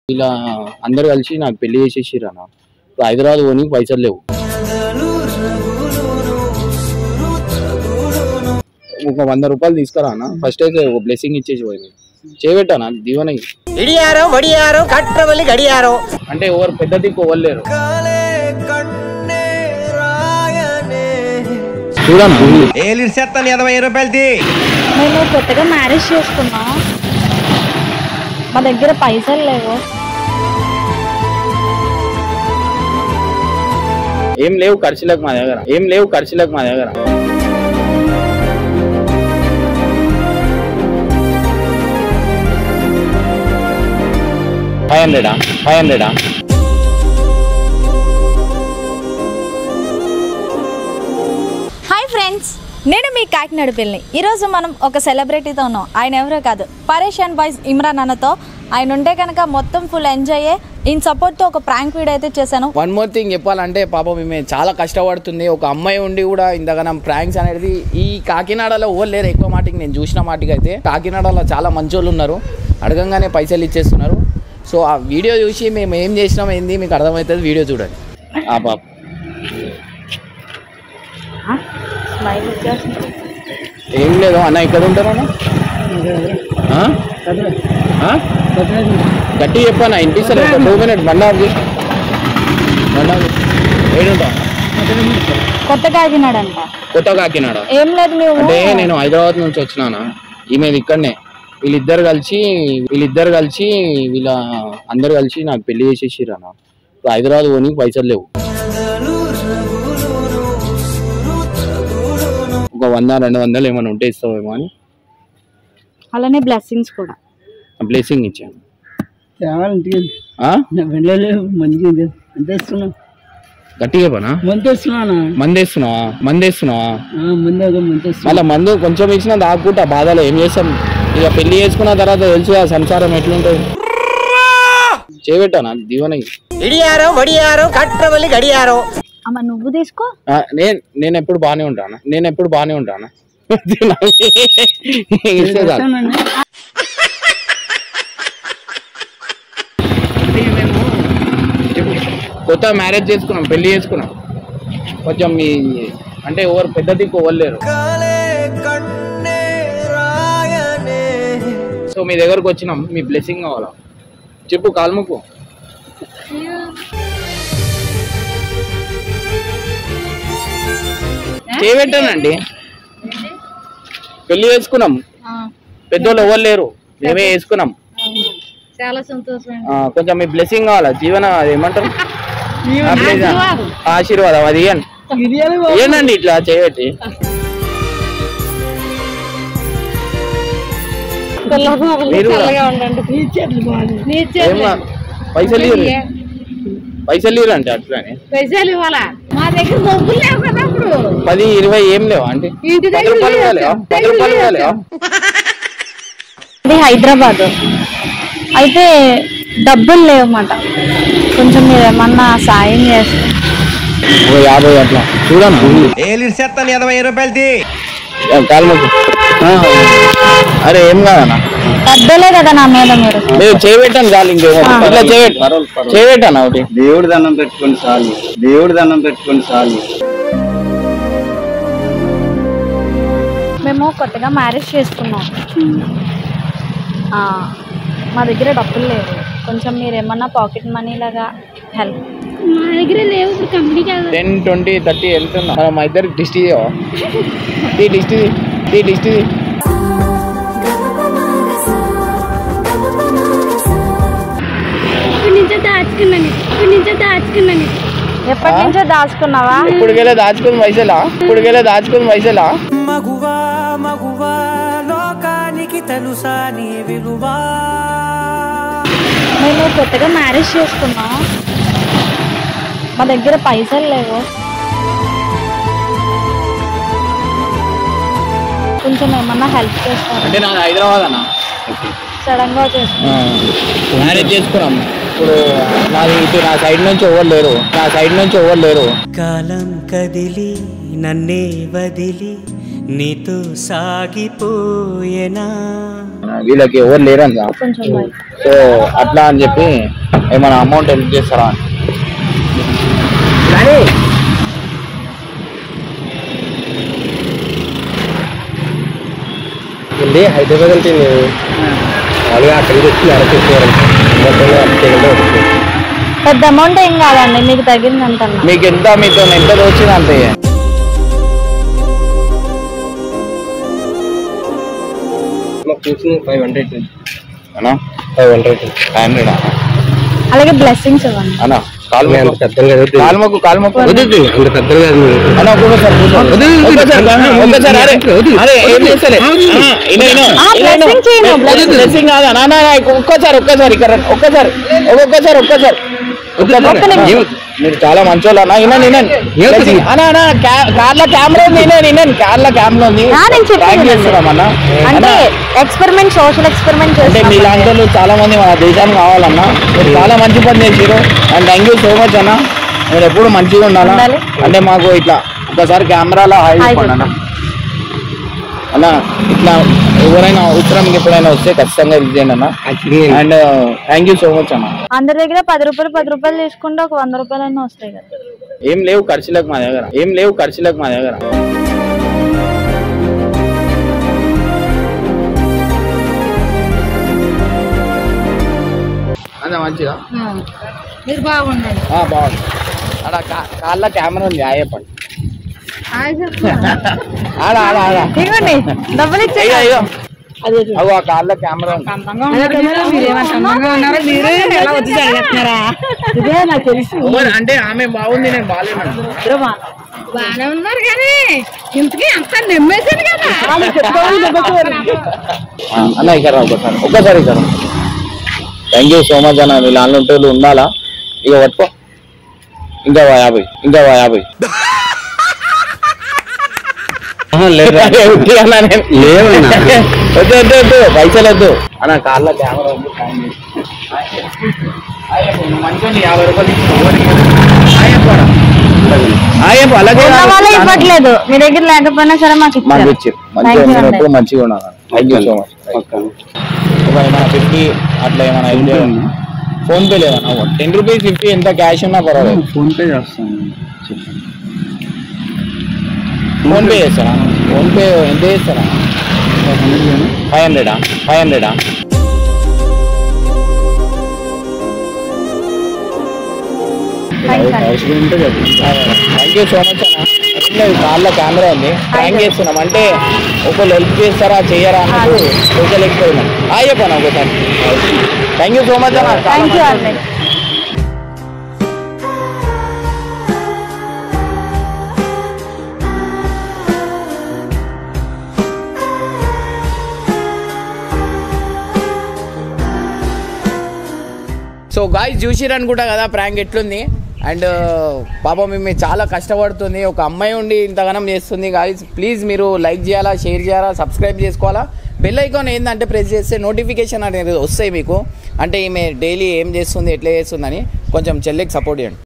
ఇలా అందరు కలిసి నాకు పెళ్లి చేసేసిర్రు అన్న ఇప్పుడు హైదరాబాద్ పోనీ పైసలు లేవు ఒక వంద రూపాయలు తీసుకురా అన్న ఫస్ట్ అయితే ఒక బ్లెస్సింగ్ ఇచ్చేసి పోయింది చేయబెట్టానా దీవెన ఇడియారో వడియారో కట్రవల్లి గడియారో అంటే ఎవరు పెద్ద దిక్కు ఇవ్వలేరు చూడండి ఏలిసేస్తాను ఇరవై రూపాయలది మేము కొత్తగా మ్యారేజ్ చేసుకున్నాం మా దగ్గర పైసలు లేవు ఏం లేవు ఖర్చులకు మా దగ్గర ఏం లేవు ఖర్చులకు మా దగ్గర ఫైవ్ హండ్రెడా ఫైవ్ హండ్రెడా హాయ్ ఫ్రెండ్స్ నేను మీ కాకినాడ పిల్లని ఈరోజు మనం ఒక సెలబ్రిటీతో ఉన్నాం ఆయన ఎవరో కాదు పరేషాన్ బాయ్స్ ఇమ్రాన్ అన్నతో ఆయన ఉంటే కనుక మొత్తం ఫుల్ ఎంజాయ్ ఇన్ సపోర్ట్తో ఒక ప్రాంక్ వీడియో అయితే చేశాను వన్ మోర్ థింగ్ చెప్పాలంటే పాపం ఈమె చాలా కష్టపడుతుంది ఒక అమ్మాయి ఉండి కూడా ఇంతగానం ప్రాంక్స్ అనేది ఈ కాకినాడలో ఓ లేరు ఎక్కువ మాటికి నేను చూసిన మాటికి అయితే కాకినాడలో చాలా మంచోళ్ళు ఉన్నారు అడగంగానే పైసలు ఇచ్చేస్తున్నారు సో ఆ వీడియో చూసి మేము ఏం చేసినాం ఏంది మీకు అర్థమవుతుంది వీడియో చూడండి ఆ పాప స్మైల్ ఏం లేదు అన్న ఇక్కడ ఉంటారు అన్న ఆ? ఆ? గట్టి చెప్పాను వినిపిస్తారు ఒక టూ మినిట్ బండి ఆఫ్ చేయి. బండి ఆఫ్ చేయి. ఏడుంటావు కొత్త కాకినాడ అంట కొత్త కాకినాడ ఏం లేదు మేము అంటే నేను హైదరాబాద్ నుంచి వచ్చినానా ఈమె ఇక్కడనే వీళ్ళిద్దరు కలిసి వీళ్ళిద్దరు కలిసి వీళ్ళ అందరు కలిసి నాకు పెళ్లి చేసేసిర్రు అన్న ఇప్పుడు హైదరాబాద్ పోనీ పైసలు లేవు ఒక వంద రెండు వందలు ఏమైనా ఉంటే ఇస్తావేమో అని అలానే బ్లెస్సింగ్స్ కూడా బ్లెస్సింగ్ ఇచ్చాను తేవాలంటే ఆ? వెళ్ళలే మంచిగా ఉంది. ఎంత ఇస్తున్నావు గట్టిగా పనా మంత్ ఇస్తున్నానా మందేస్తున్నావా మందేస్తున్నావా ముందు ఒక మంత్ ఇస్తున్నా మళ్ళీ మందు కొంచెం ఇచ్చినా దాక్కుంటా బాధలో ఏం చేస్తాం ఇక పెళ్లి చేసుకున్న తర్వాత తెలుసు కదా సంసారం ఎట్లుంటుంది చేయబెట్టానా దీవెన ఇడియారో వడియారో కట్రవల్లి గడియారో అమ్మ నువ్వు తీసుకో ఆ, నేను నేను ఎప్పుడు బాగానే ఉంటానా నేను ఎప్పుడు బాగానే ఉంటానా ఇస్తే చాలు. కొత్త మ్యారేజ్ చేసుకున్నాం పెళ్లి చేసుకున్నాం కొంచెం మీ అంటే ఎవరు పెద్ద దిక్కు ఇవ్వలేరు సో మీ దగ్గరకు వచ్చినాం మీ బ్లెస్సింగ్ కావాలా చెప్పు కాల్ముకు చేయబెట్టానండి పెళ్లి చేసుకున్నాం పెద్దోళ్ళు ఎవరు లేరు మేమే వేసుకున్నాం చాలా సంతోషం ఆ, కొంచెం మీ బ్లెస్సింగ్ కావాలా జీవన అది ఏమంటారు ఆ, please, ఆ. ఆశీర్వాదం అది ఇయ్యండి ఇయ్యండి ఇట్లా చేయబెట్టి మీరు కూడా. ఏం కా- పైసలు ఇయ్యరు పైసలు ఇయ్యరు అంటే అట్లానే పైసలు ఇవ్వాలా మా దగ్గర డబ్బులు లేవు కదా అప్పుడు పది ఇరవై ఏం లేవా అంటే ఇంటి పది రూపాయలు ఇవ్వాలా పది రూపాయలు ఇవ్వాలా ఇది హైదరాబాద్ అయితే డబ్బులు లేవన్నమాట కొంచెం మీరు ఏమన్నా సాయం చేస్తే ఓ యాభై అట్లా చూడండి ఏలిసేస్తాను ఇరవై రూపాయలది కాల్మకు అరే ఏం కాదన్నా పెద్దలే కదా నా మీద మీరు లేదు చేయబెట్టాను చాలు ఇంకేమో ఇట్లా చేయబెట్టు చేయబెట్టాను ఒకటి దేవుడి దండం పెట్టుకొని చాలు దేవుడి దండం పెట్టుకొని చాలు మేము కొత్తగా మ్యారేజ్ చేసుకున్నాం ఆ, మా దగ్గర డబ్బులు లేవు కొంచెం మీరు ఏమన్నా పాకెట్ మనీ లాగా హెల్ప్ మా దగ్గర లేవు ఇప్పుడు కంపెనీ కాదు టెన్ ట్వంటీ థర్టీ ఎంత ఉన్నా మనం మా ఇద్దరికి డిస్ట్ ఇయ్యవా తీ డిస్ట్ తీ డిస్ట్ ఇప్పటి నుంచే దాచుకున్నాను ఇప్పటి నుంచే దాచుకున్నాను ఎప్పటి నుంచో దాచుకున్నావా ఇప్పుడు గెలే దాచుకుని పైసలా ఇప్పుడు గెలే దాచుకుని పైసలా మగువా మగువా లోకానికి తెలుసా నీ విలువా మేము కొత్తగా మ్యారేజ్ చేసుకున్నాం మా దగ్గర పైసలు లేవు కొంచెం ఏమన్నా హెల్ప్ చేస్తారు అంటే నాది హైదరాబాద్ అన్న సడన్ గా చేసుకున్నాం మ్యారేజ్ చేసుకున్నాం ఇప్పుడు నాది ఇటు నా సైడ్ నుంచి ఎవరు లేరు నా సైడ్ నుంచి ఎవరు లేరు కాలం కదిలి నన్నే వదిలి నీతో సాగిపోయేనా వీళ్ళకి ఎవరు లేరని కొంచెం బయట. సో అట్లా అని చెప్పి ఏమైనా అమౌంట్ హెల్ప్ చేస్తారా అని ಇಲ್ಲಿ ಹೈದರಾಬಾದ್ ಅಂತ వాళ్ళు అక్కడికి వచ్చి అరచేసేవారు మొత్తంలో అరచేయకుండా వస్తుంది పెద్ద అమౌంట్ ఏం కాదండి మీకు తగ్గిందంటన్నా మీకు ఎంత మీతో ఎంత వచ్చింది అంతే మాకు చూసింది ఫైవ్ హండ్రెడ్ అన్నా ఫైవ్ హండ్రెడ్ ఫైవ్ హండ్రెడ్ అలాగే బ్లెస్సింగ్స్ ఇవ్వండి అన్నా కాలు అంత మొక్కు. పెద్దలు కాదు కాలు మొక్కు కాలు మొక్కు వద్దు అంత పెద్దలు కాదు అన్న ఒక్కొక్కసారి కూర్చో. ఒక్కసారి అన్న, ఒక్కసారి అరే అరే ఏం చేస్తలే అన్న, ఇను, ఇను, ఆ, ఇను, ఇను. blessing చేయను, blessing. blessing కాదా నా, నా, నా, ఒక్కసారి ఒక్కసారి ఇక్కడ రండి. ఒక్కసారి ఒక్కొక్కసారి ఒక్కసారి ఒక్కసారి. మీరు చాలా మంచోళ్ళు అన్న ఇనండి ఇనండి Blessing. అన్న అన్న కా- కార్ల కెమెరా ఉంది ఇనండి ఇనండి కార్ల కెమెరా ఉంది ఆ, నేను చెప్పేది Prank వినండి. చేస్తున్నాం అన్న అంటే అన్న, ఎక్స్పెరిమెంట్ సోషల్ ఎక్స్పెరిమెంట్ అంటే మీ లాంటి చేస్తాం వాళ్ళు చాలా మంది మన దేశానికి కావాలన్నా మీరు చాలా మంచి పని చేసారు and thank you so much అన్న మీరు ఎప్పుడు మంచిగా ఉండాలా ఉండాలి. అంటే మాకు ఇట్లా ఒకసారి కెమెరాలో హాయ్ హాయ్ చెప్పండి అన్న అన్న ఇట్లా ఎవరైనా అవసరం ఎప్పుడైనా వస్తే ఖచ్చితంగా ఇది చేయండి అన్న and thank you so much అన్న అందరి దగ్గర పది రూపాయలు పది రూపాయలు తీసుకుంటే ఒక వంద రూపాయలైనా వస్తాయి కదా ఏం లేవు ఖర్చులకు మా దగ్గర ఏం లేవు ఖర్చులకు మా దగ్గర అదే మంచిగా మీరు బాగుండండి ఆ, బాగుంది ఆడ కా- కాళ్ళ కెమెరా ఉంది ఆయప్పండి ఆడ ఆడ ఆడ ఇవ్వండి డబ్బులు ఇచ్చే అయ్యో అయ్యో అగో ఆ కాళ్ళ కెమెరా ఉంది ఓమర్, అంటే ఆమె బాగుంది నేను బాగాలేను బాగానే ఉన్నారు కానీ ఇంతకీ అంత నమ్మేసింది కదా ఆ, అన్న ఇక్కడ రా ఒకసారి ఒక్కసారి ఇక్కడ థ్యాంక్ యూ సో మచ్ అన్న వీళ్ళు ఆన్లైన్ వాళ్ళు ఉండాలా ఇక పట్టుకో ఇంకా వా యాభై ఇంకా వా యాభై లేదా అరే, ఉట్టి అన్నా నేను. లేవన్నా. వద్దు వద్దు వద్దు పైసలు వద్దు అన్న కార్ల కెమెరా ఉంది ఫోన్ చేసి. ఆయప్ప, నువ్వు మంచోని యాభై రూపాయలు ఇచ్చిన ఆయప్ప రా. ఆయప్ప, అలాగే ఉన్న రా. వాళ్ళే ఇవ్వట్లేదు మీ దగ్గర లేకపోయినా సరే మాకు మాకు ఇచ్చారు ఇచ్చారు Thank మంచిగా you మీరు అండి. ఎప్పుడు మంచిగా ఉండాలి థ్యాంక్ యూ సో మచ్ ఒక ఏమైనా ఫిఫ్టీ అట్లా ఏమైనా ఐడియా ఫోన్ పే లేదన్నా టెన్ రూపీస్ ఫిఫ్టీ ఎంత క్యాష్ ఉన్నా పర్వాలేదు ఫోన్ పే చేస్తాను ఫోన్ పే చేస్తారా ఫోన్ పే ఎంత చేస్తారా ఫైవ్ హండ్రెడా ఫైవ్ హండ్రెడా థ్యాంక్స్ అండి థ్యాంక్ యూ సో మచ్ అన్న ఏం లేదు కార్లో కెమెరా ఉంది ప్రాంక్ చేస్తున్నాం అంటే ఒకళ్ళు హెల్ప్ చేస్తారా చెయ్యరా అన్నట్టు సోషల్ ఎక్స్పెరిమెంట్ ఆ చెప్పాను ఒకసారి థ్యాంక్ యూ సో మచ్ అన్న చాలా థ్యాంక్ యూ మంచిది. అండి సో గాయస్ చూసిరు అనుకుంటా కదా ప్రాంక్ ఎట్లుంది అండ్ పాపం మేము చాలా కష్టపడుతుంది ఒక అమ్మాయి ఉండి ఇంతగానం చేస్తుంది గాయస్ ప్లీజ్ మీరు లైక్ చేయాలా షేర్ చేయాలా సబ్స్క్రైబ్ చేసుకోవాలా బెల్ ఐకాన్ ఏంటంటే ప్రెస్ చేస్తే నోటిఫికేషన్ అనేది వస్తాయి మీకు అంటే ఈమె డైలీ ఏం చేస్తుంది ఎట్లా చేస్తుందని కొంచెం చెల్లికి సపోర్ట్ చేయండి